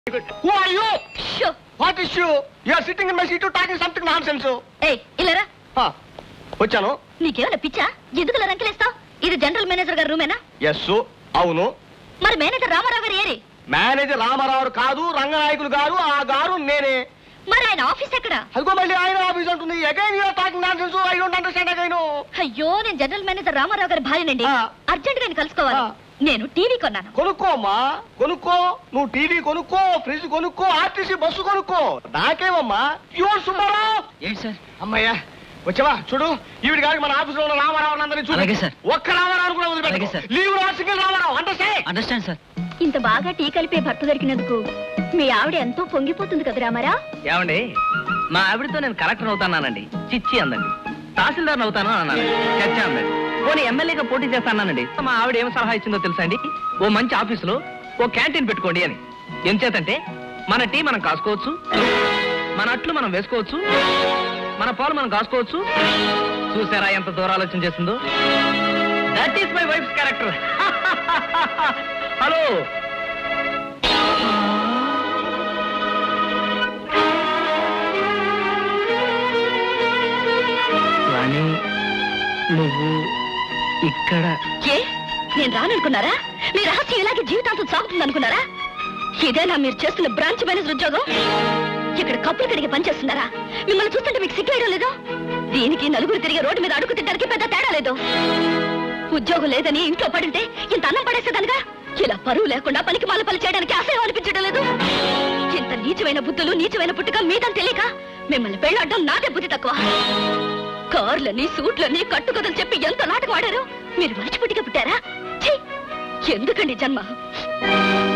Who are you? Show What is you? You are sitting in my seat talking something nonsense. ఏయ్ ఇలారా Huh. వచ్చాను నీకేమైనా పిచ్చా ఎందుకు ఇలా రంకెలేస్తావు ఇది జనరల్ మేనేజర్ గారి రూమేనా ఎస్ అవును మరి మేనేజర్ రామారావు గారు ఏరి మేనేజర్ రామారావు కాదు రంగనాయకులు గారు ఆ గారు నేనే మరి ఆయన ఆఫీస్ ఎక్కడ అదిగో మళ్ళీ ఆయన ఆఫీస్ అంటుంది again you're talking nonsense I don't understand again అయ్యో నేను జనరల్ మేనేజర్ రామారావు గారి భార్యనండి ఆ. అర్జెంట్ గా నేను కలుసుకోవాలి ఆ. నేను టీవీ కొన్నాను కొనుక్కో అమ్మా కొనుక్కో నువ్వు టీవీ కొనుక్కో ఫ్రిడ్జ్ కొనుక్కో ఆర్టీసీ బస్సు కొనుక్కో నాకేమమ్మా యువర్ సుబ్బారావు ఏంటి సార్ అమ్మయ్యా వచ్చావా చూడు ఈవిడ గారికి మన ఆఫీస్ లో ఉన్న రామారావు అందరినీ చూడు అలాగే సార్. ఒక్క రామారావు కూడా అలాగే వదిలిపెట్టు సార్. లీవ్ రా సింగిల్ రామారావు అంటే అండర్స్టాండ్ సార్ ఇంత బాగా టీ కలిపే భర్త దొరికినందుకు మీ ఆవిడ ఎంతో పొంగిపోతుంది కదా రామారా ఏమండి మా ఆవిడతో నేను కలెక్టర్ అవుతానండి చిచ్చి అందండి తహసీల్దార్ అవుతాను అన్నాను చర్చ అందండి పోనీ ఎమ్మెల్యేగా పోటీ చేస్తానండి మా ఆవిడ ఏం సలహా ఇచ్చిందో తెలుసా అండి ఓ మంచి ఆఫీసులో ఓ క్యాంటీన్ పెట్టుకోండి అని ఎంచేతంటే మన టీ మనం కాసుకోవచ్చు మన అట్లు మనం వేసుకోవచ్చు మన పాలు మనం కాసుకోవచ్చు చూసారా ఎంత దూరం ఆలోచన చేస్తుందో that is my wife character hello Rani నువ్వు ఇక్కడ ఏ నేను రాననుకున్నారా మీ రహస్యం ఇలాగే జీవితాంతం సాగుతుంది అనుకున్నారా ఇదేనా మీరు చేస్తున్న బ్రాంచ్ మేనేజర్ ఉద్యోగం ఇక్కడ కప్పులు కడిగి పనిచేస్తున్నారా మిమ్మల్ని చూస్తుంటే మీకు సిగ్గేయడం లేదు దీనికి నలుగురు తిరిగే రోడ్డు మీద అడుగు తిట్టడానికి పెద్ద తేడా లేదు ఉద్యోగం లేదని ఇంట్లో పడుంటే ఇంత అన్నం పడేసేదనగా ఇలా పరువు లేకుండా పనికి మాల పని చేయడానికి అసహ్యం అనిపించడం లేదు ఇంత నీచమైన బుద్ధులు నీచమైన పుట్టుక మీదని తెలియక మిమ్మల్ని పెళ్ళాడడం నాదే బుద్ధి తక్కువ కార్లని సూట్లని కట్టుకథలు చెప్పి ఎంత నాటకం ఆడారు మీరు మనిషి పుట్టిగా పుట్టారా ఛీ! ఎందుకండి జన్మ